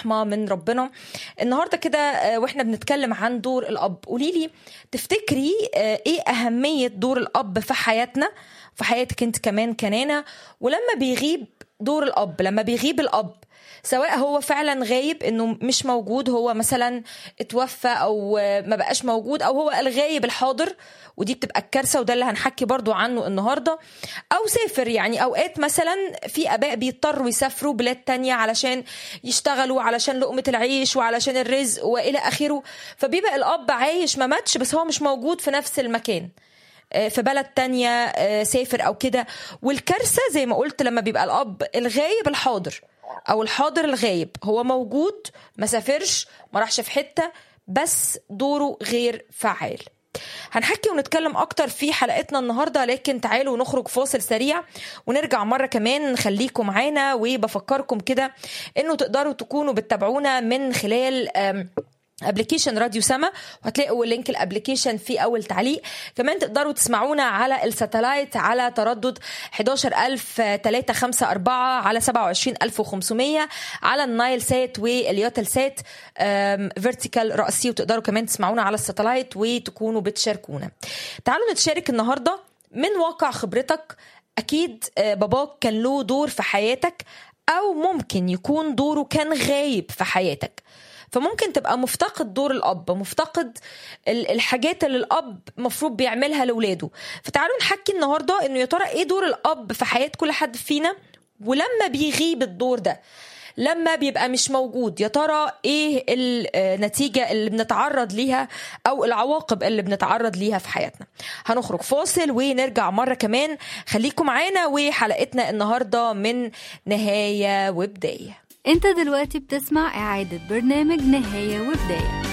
رحمه من ربنا النهارده كده آه، واحنا بنتكلم عن دور الاب قولي لي تفتكري آه، ايه اهميه دور الاب في حياتنا في حياتك انت كمان كنانه ولما بيغيب دور الاب لما بيغيب الاب سواء هو فعلا غايب انه مش موجود هو مثلا اتوفى او ما بقاش موجود او هو الغايب الحاضر ودي بتبقى الكارثه وده اللي هنحكي برضو عنه النهارده او سافر يعني اوقات مثلا في اباء بيضطروا يسافروا بلاد تانية علشان يشتغلوا علشان لقمه العيش وعلشان الرزق والى اخره فبيبقى الاب عايش ما ماتش بس هو مش موجود في نفس المكان آه، في بلد تانية آه، سافر او كده والكارثه زي ما قلت لما بيبقى الاب الغايب الحاضر او الحاضر الغايب هو موجود ما سافرش ما راحش في حته بس دوره غير فعال هنحكي ونتكلم اكتر في حلقتنا النهارده لكن تعالوا نخرج فاصل سريع ونرجع مره كمان خليكم معانا وبفكركم كده انه تقدروا تكونوا بتتابعونا من خلال آم، ابلكيشن راديو سما وهتلاقوا لينك الابلكيشن في اول تعليق كمان تقدروا تسمعونا على الساتلايت على تردد 11354 على 27500 على النايل سات واليوتل سات فيرتيكال رأسي وتقدروا كمان تسمعونا على الساتلايت وتكونوا بتشاركونا تعالوا نتشارك النهارده من واقع خبرتك اكيد آه، باباك كان له دور في حياتك او ممكن يكون دوره كان غايب في حياتك فممكن تبقى مفتقد دور الاب مفتقد ال- الحاجات اللي الاب مفروض بيعملها لاولاده فتعالوا نحكي النهارده انه يا ترى ايه دور الاب في حياه كل حد فينا ولما بيغيب الدور ده لما بيبقى مش موجود يا ترى ايه النتيجه اللي بنتعرض ليها او العواقب اللي بنتعرض ليها في حياتنا هنخرج فاصل ونرجع مره كمان خليكم معانا وحلقتنا النهارده من نهايه وبدايه انت دلوقتي بتسمع اعادة برنامج نهاية وبداية